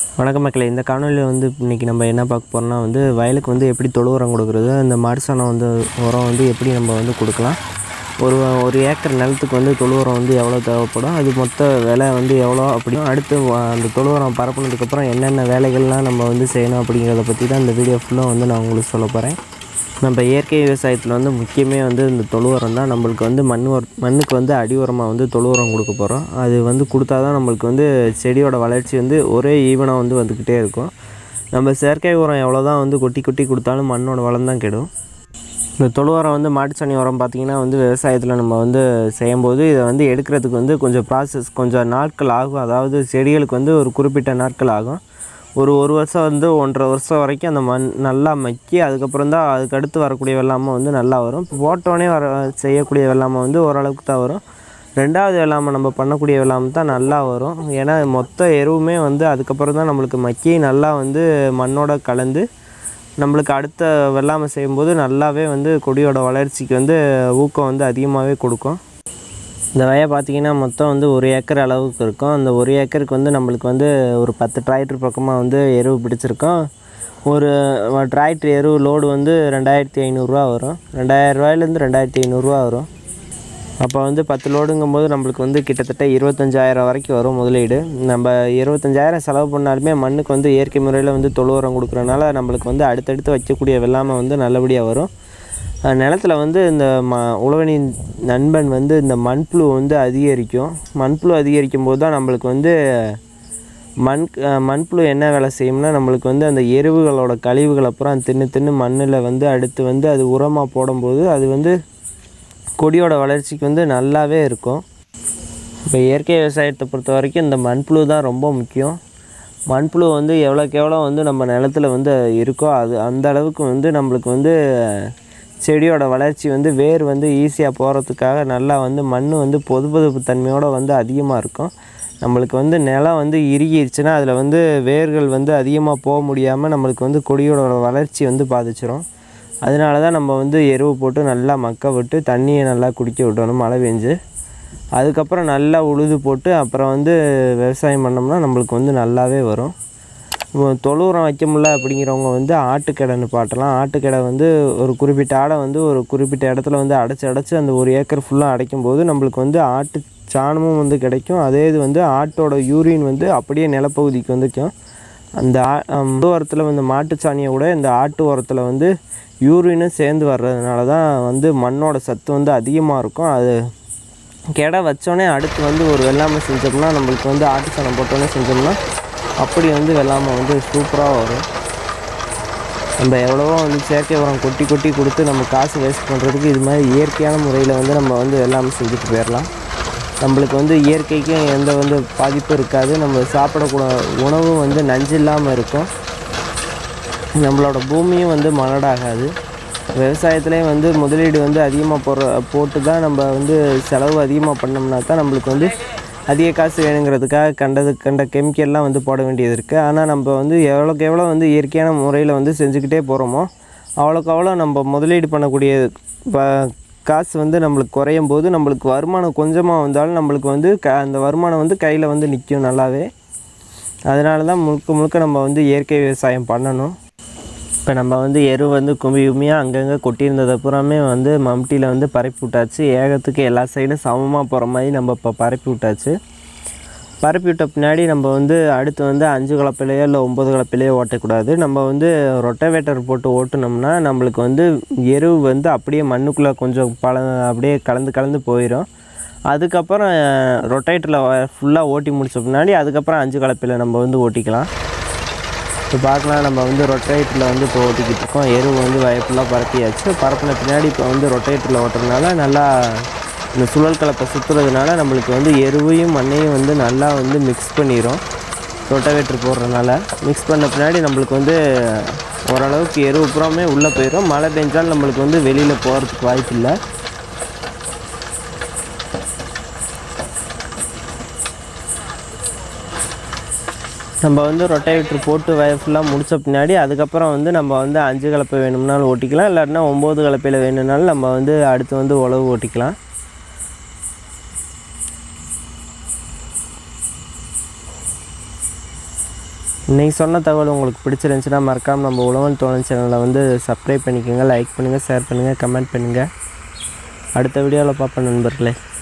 வணக்கம் மக்களே இந்த காணொலியில் வந்து இன்றைக்கி நம்ம என்ன பார்க்க போகிறோம்னா வந்து வயலுக்கு வந்து எப்படி தொழு உரம் கொடுக்குறது இந்த மாடு சாணம் வந்து உரம் வந்து எப்படி நம்ம வந்து கொடுக்கலாம் ஒரு ஒரு ஏக்கர் நிலத்துக்கு வந்து தொழு உரம் வந்து எவ்வளோ தேவைப்படும் அது மொத்த விலை வந்து எவ்வளோ அப்படியும் அடுத்து வ- அந்த தொழு உரம் பரப்புனதுக்கப்புறம் என்னென்ன வேலைகள்லாம் நம்ம வந்து செய்யணும் அப்படிங்கிறத பற்றி தான் இந்த வீடியோ ஃபுல்லாக வந்து நான் உங்களுக்கு சொல்ல போகிறேன் நம்ம இயற்கை விவசாயத்தில் வந்து முக்கியமே வந்து இந்த தொழு உரம் தான் நம்மளுக்கு வந்து மண் உர மண்ணுக்கு வந்து அடி உரமாக வந்து தொழு உரம் கொடுக்க போகிறோம் அது வந்து கொடுத்தா தான் நம்மளுக்கு வந்து செடியோட வளர்ச்சி வந்து ஒரே ஈவனாக வந்து வந்துக்கிட்டே இருக்கும் நம்ம செயற்கை உரம் எவ்வளோ தான் வந்து கொட்டி கொட்டி கொடுத்தாலும் மண்ணோட வளம் தான் கெடும் இந்த தொழு உரம் வந்து மாட்டுச்சாணி உரம் பார்த்திங்கன்னா வந்து விவசாயத்தில் நம்ம வந்து செய்யும்போது இதை வந்து எடுக்கிறதுக்கு வந்து கொஞ்சம் ப்ராசஸ் கொஞ்சம் நாட்கள் ஆகும் அதாவது செடிகளுக்கு வந்து ஒரு குறிப்பிட்ட நாட்கள் ஆகும் ஒரு ஒரு வருஷம் வந்து ஒன்றரை வருஷம் வரைக்கும் அந்த மண் நல்லா மக்கி அதுக்கப்புறம் தான் அதுக்கு அடுத்து வரக்கூடிய வெள்ளாமை வந்து நல்லா வரும் இப்போ போட்டோடனே வர செய்யக்கூடிய வெள்ளாமை வந்து ஓரளவுக்கு தான் வரும் ரெண்டாவது வெள்ளாமை நம்ம பண்ணக்கூடிய வெள்ளாமை தான் நல்லா வரும் ஏன்னா மொத்த எருவுமே வந்து அதுக்கப்புறம் தான் நம்மளுக்கு மக்கி நல்லா வந்து மண்ணோட கலந்து நம்மளுக்கு அடுத்த வெள்ளாமை செய்யும்போது நல்லாவே வந்து கொடியோட வளர்ச்சிக்கு வந்து ஊக்கம் வந்து அதிகமாகவே கொடுக்கும் இந்த வய பார்த்தீங்கன்னா மொத்தம் வந்து ஒரு ஏக்கர் அளவுக்கு இருக்கும் அந்த ஒரு ஏக்கருக்கு வந்து நம்மளுக்கு வந்து ஒரு பத்து டிராக்டர் பக்கமாக வந்து எருவு பிடிச்சிருக்கோம் ஒரு டிராக்டர் எருவு லோடு வந்து ரெண்டாயிரத்தி ஐநூறுரூவா வரும் ரெண்டாயிரம் ரூபாயிலேருந்து ரெண்டாயிரத்தி ஐநூறுரூவா வரும் அப்போ வந்து பத்து லோடுங்கும்போது நம்மளுக்கு வந்து கிட்டத்தட்ட இருபத்தஞ்சாயிரம் வரைக்கும் வரும் முதலீடு நம்ம இருபத்தஞ்சாயிரம் செலவு பண்ணாலுமே மண்ணுக்கு வந்து இயற்கை முறையில் வந்து தொழு உரம் கொடுக்குறனால நம்மளுக்கு வந்து அடுத்தடுத்து வைக்கக்கூடிய வெள்ளாமை வந்து நல்லபடியாக வரும் அஹ் நிலத்துல வந்து இந்த ம உழவனின் நண்பன் வந்து இந்த மண்புழு வந்து அதிகரிக்கும் மண்புழு அதிகரிக்கும் போது தான் நம்மளுக்கு வந்து மண் அஹ் மண்புழு என்ன வேலை செய்யும்னா நம்மளுக்கு வந்து அந்த எருவுகளோட கழிவுகள் அப்புறம் தின்னு தின்னு மண்ணில் வந்து அடுத்து வந்து அது உரமாக போடும்போது அது வந்து கொடியோட வளர்ச்சிக்கு வந்து நல்லாவே இருக்கும் இப்போ இயற்கை விவசாயத்தை பொறுத்த வரைக்கும் இந்த மண்புழு தான் ரொம்ப முக்கியம் மண்புழு வந்து எவ்வளோக்கு எவ்வளோ வந்து நம்ம நிலத்துல வந்து இருக்கோ அது அந்த அளவுக்கு வந்து நம்மளுக்கு வந்து செடியோட வளர்ச்சி வந்து வேர் வந்து ஈஸியாக போகிறதுக்காக நல்லா வந்து மண் வந்து பொது பொதுப்பு தன்மையோடு வந்து அதிகமாக இருக்கும் நம்மளுக்கு வந்து நிலம் வந்து இறுகிருச்சுன்னா அதில் வந்து வேர்கள் வந்து அதிகமாக போக முடியாமல் நம்மளுக்கு வந்து கொடியோட வளர்ச்சி வந்து பாதிச்சிரும் அதனால தான் நம்ம வந்து எருவு போட்டு நல்லா மக்க விட்டு தண்ணியை நல்லா குடிக்க விடணும் மழை பெஞ்சு அதுக்கப்புறம் நல்லா உழுது போட்டு அப்புறம் வந்து விவசாயம் பண்ணோம்னா நம்மளுக்கு வந்து நல்லாவே வரும் இப்போ தொழு உரம் வைக்க முடியல அப்படிங்கிறவங்க வந்து ஆட்டுக்கடைன்னு பாட்டலாம் ஆட்டுக்கடை வந்து ஒரு குறிப்பிட்ட ஆடை வந்து ஒரு குறிப்பிட்ட இடத்துல வந்து அடைச்சி அடைச்சி அந்த ஒரு ஏக்கர் ஃபுல்லாக அடைக்கும் போது நம்மளுக்கு வந்து ஆட்டு சாணமும் வந்து கிடைக்கும் அதே இது வந்து ஆட்டோட யூரின் வந்து அப்படியே நிலப்பகுதிக்கு வந்துக்கும் அந்த ஆ- ஆம், தொழு உரத்தில் வந்து மாட்டு சாணியை விட இந்த ஆட்டு உரத்தில் வந்து யூரினும் சேர்ந்து வர்றதுனால தான் வந்து மண்ணோட சத்து வந்து அதிகமாக இருக்கும் அது கெடை வச்சோடனே அடுத்து வந்து ஒரு வெள்ளாமை செஞ்சோம்னா நம்மளுக்கு வந்து ஆட்டு சாணம் போட்டோன்னே செஞ்சோம்னா அப்படி வந்து வெள்ளாமை வந்து சூப்பராக வரும் நம்ம எவ்வளவோ வந்து செயற்கை உரம் கொட்டி கொட்டி கொடுத்து நம்ம காசு வேஸ்ட் பண்ணுறதுக்கு இது மாதிரி இயற்கையான முறையில் வந்து நம்ம வந்து வெள்ளாமை செஞ்சுட்டு போயிடலாம் நம்மளுக்கு வந்து இயற்கைக்கும் எந்த வந்து பாதிப்பும் இருக்காது நம்ம சாப்பிடக்கூட உணவும் வந்து நஞ்சு இல்லாமல் இருக்கும் நம்மளோட பூமியும் வந்து மலடாகாது விவசாயத்துலேயும் வந்து முதலீடு வந்து அதிகமாக போடுற போட்டு தான் நம்ம வந்து செலவு அதிகமாக பண்ணோம்னா தான் நம்மளுக்கு வந்து அதிக காசு வேணுங்கிறதுக்காக கண்டது கண்ட கெமிக்கல்லாம் வந்து போட வேண்டியது இருக்குது ஆனால் நம்ம வந்து எவ்வளோக்கு எவ்வளோ வந்து இயற்கையான முறையில் வந்து செஞ்சுக்கிட்டே போகிறோமோ அவ்வளோக்கு அவ்வளோ நம்ம முதலீடு பண்ணக்கூடிய ப- காசு வந்து நம்மளுக்கு குறையும் போது நம்மளுக்கு வருமானம் கொஞ்சமாக வந்தாலும் நம்மளுக்கு வந்து க அந்த வருமானம் வந்து கையில் வந்து நிற்கும் நல்லாவே அதனால தான் முழுக்க முழுக்க நம்ம வந்து இயற்கை விவசாயம் பண்ணணும் இப்போ நம்ம வந்து எரு வந்து கும்பி கும்பியாக அங்கங்கே கொட்டியிருந்ததை பூராமே வந்து மம்டியில் வந்து பரப்பி விட்டாச்சு ஏகத்துக்கு எல்லா சைடும் சமமாக போகிற மாதிரி நம்ம இப்போ பரப்பி விட்டாச்சு பரப்பி விட்ட பின்னாடி நம்ம வந்து அடுத்து வந்து அஞ்சு கலப்பிலையோ இல்லை ஒம்பது கலப்பிலையோ ஓட்டக்கூடாது நம்ம வந்து ரொட்டவேட்டர் போட்டு ஓட்டுனோம்னா நம்மளுக்கு வந்து எரு வந்து அப்படியே மண்ணுக்குள்ளே கொஞ்சம் பல அப்படியே கலந்து கலந்து போயிடும் அதுக்கப்புறம் ரொட்டேட்டரில் ஃபுல்லாக ஓட்டி முடிச்ச பின்னாடி அதுக்கப்புறம் அஞ்சு கலப்பில் நம்ம வந்து ஓட்டிக்கலாம் இப்போ பார்க்கலாம் நம்ம வந்து ரொட்டேட்டரில் வந்து இப்போ ஓட்டிக்கிட்டு இருக்கோம் எருவு வந்து வயப்புலாம் பரப்பியாச்சு பரப்பின பின்னாடி இப்போ வந்து ரொட்டேட்டரில் ஓட்டுறதுனால நல்லா இந்த சுழல் கலப்பை சுற்றுறதுனால நம்மளுக்கு வந்து எருவையும் மண்ணையும் வந்து நல்லா வந்து மிக்ஸ் பண்ணிடும் ரொட்டவேட்டர் போடுறதுனால மிக்ஸ் பண்ண பின்னாடி நம்மளுக்கு வந்து ஓரளவுக்கு எருவு புறமே உள்ளே போயிடும் மழை பெஞ்சாலும் நம்மளுக்கு வந்து வெளியில் போகிறதுக்கு வாய்ப்பு இல்லை நம்ம வந்து ரொட்டேட்டர் போட்டு வய ஃபுல்லாக முடிச்ச பின்னாடி அதுக்கப்புறம் வந்து நம்ம வந்து அஞ்சு கலப்பை வேணும்னாலும் ஓட்டிக்கலாம் இல்லாட்டினா ஒம்பது கலப்பையில் வேணும்னாலும் நம்ம வந்து அடுத்து வந்து உழவு ஓட்டிக்கலாம் இன்றைக்கி சொன்ன தகவல் உங்களுக்கு பிடிச்சிருந்துச்சுன்னா மறக்காமல் நம்ம உழவன் தோழன் சேனலை வந்து சப்ஸ்கிரைப் பண்ணிக்கோங்க லைக் பண்ணுங்கள் ஷேர் பண்ணுங்கள் கமெண்ட் பண்ணுங்கள் அடுத்த வீடியோவில் பார்ப்போம் நண்பர்களே